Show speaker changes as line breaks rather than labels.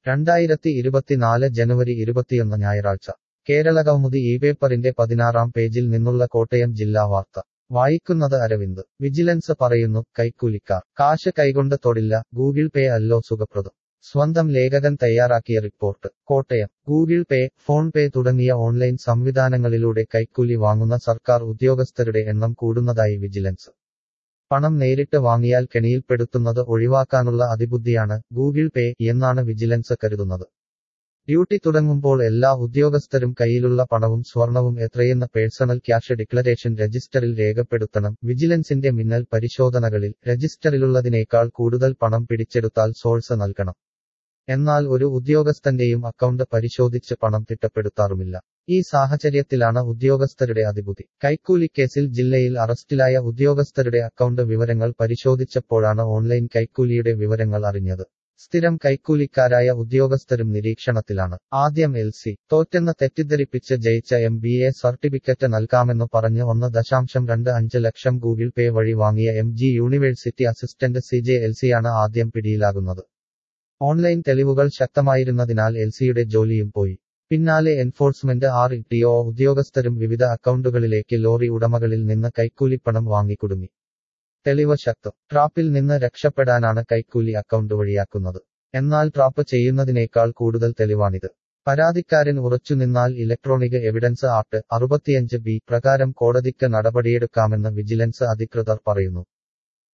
രണ്ടായിരത്തി ഇരുപത്തിനാല് ജനുവരി ഇരുപത്തിയൊന്ന് ഞായറാഴ്ച കേരളകൗമുദി ഈ പേപ്പറിന്റെ പതിനാറാം പേജിൽ നിന്നുള്ള കോട്ടയം ജില്ലാ വാർത്ത വായിക്കുന്നത് അരവിന്ദ് വിജിലൻസ് പറയുന്നു കൈക്കൂലിക്കാർ കാശ് കൈകൊണ്ട് തൊടില്ല ഗൂഗിൾ പേ അല്ലോ സുഖപ്രദം സ്വന്തം ലേഖകൻ തയ്യാറാക്കിയ report Kottayam Google Pay PhonePe തുടങ്ങിയ ഓൺലൈൻ സംവിധാനങ്ങളിലൂടെ കൈക്കൂലി വാങ്ങുന്ന സർക്കാർ ഉദ്യോഗസ്ഥരുടെ എണ്ണം കൂടുന്നതായി വിജിലൻസ് പണം നേരിട്ട് വാങ്ങിയാൽ കെണിയിൽപ്പെടുത്തുന്നത് ഒഴിവാക്കാനുള്ള അതിബുദ്ധിയാണ് ഗൂഗിൾ പേ എന്നാണ് വിജിലൻസ് കരുതുന്നത് ഡ്യൂട്ടി തുടങ്ങുമ്പോൾ എല്ലാ ഉദ്യോഗസ്ഥരും കയ്യിലുള്ള പണവും സ്വർണവും എത്രയെന്ന പേഴ്സണൽ ക്യാഷ് ഡിക്ലറേഷൻ രജിസ്റ്ററിൽ രേഖപ്പെടുത്തണം വിജിലൻസിന്റെ മിന്നൽ പരിശോധനകളിൽ രജിസ്റ്ററിലുള്ളതിനേക്കാൾ കൂടുതൽ പണം പിടിച്ചെടുത്താൽ സോഴ്സ് നൽകണം എന്നാൽ ഒരു ഉദ്യോഗസ്ഥന്റെയും അക്കൗണ്ട് പരിശോധിച്ച് പണം തിട്ടപ്പെടുത്താറുമില്ല ഈ സാഹചര്യത്തിലാണ് ഉദ്യോഗസ്ഥരുടെ അതിബുദ്ധി കൈക്കൂലിക്കേസിൽ ജില്ലയിൽ അറസ്റ്റിലായ ഉദ്യോഗസ്ഥരുടെ അക്കൗണ്ട് വിവരങ്ങൾ പരിശോധിച്ചപ്പോഴാണ് ഓൺലൈൻ കൈക്കൂലിയുടെ വിവരങ്ങൾ അറിഞ്ഞത് സ്ഥിരം കൈക്കൂലിക്കാരായ ഉദ്യോഗസ്ഥരും നിരീക്ഷണത്തിലാണ് ആദ്യം എൽ സി തോറ്റെന്ന് തെറ്റിദ്ധരിപ്പിച്ച് ജയിച്ച എം ബി എ സർട്ടിഫിക്കറ്റ് നൽകാമെന്ന് പറഞ്ഞ് ഒന്ന് ദശാംശം രണ്ട് അഞ്ച് ലക്ഷം ഗൂഗിൾ പേ വഴി വാങ്ങിയ M G university assistant C J L സിയാണ് ആദ്യം പിടിയിലാകുന്നത് ഓൺലൈൻ തെളിവുകൾ ശക്തമായിരുന്നതിനാൽ എൽ സിയുടെ ജോലിയും പോയി പിന്നാലെ എൻഫോഴ്സ്മെന്റ് ആർ ടിഒ ഉദ്യോഗസ്ഥരും വിവിധ അക്കൗണ്ടുകളിലേക്ക് ലോറി ഉടമകളിൽ നിന്ന് കൈക്കൂലിപ്പണം വാങ്ങിക്കുടുങ്ങി തെളിവ് ശക്തം ട്രാപ്പിൽ നിന്ന് രക്ഷപ്പെടാനാണ് കൈക്കൂലി അക്കൗണ്ട് വഴിയാക്കുന്നത് എന്നാൽ ട്രാപ്പ് ചെയ്യുന്നതിനേക്കാൾ കൂടുതൽ തെളിവാണിത് പരാതിക്കാരൻ ഉറച്ചുനിന്നാൽ ഇലക്ട്രോണിക് എവിഡൻസ് ആക്ട് അറുപത്തിയഞ്ച് ബി പ്രകാരം കോടതിക്ക് നടപടിയെടുക്കാമെന്ന് വിജിലൻസ് അധികൃതർ പറയുന്നു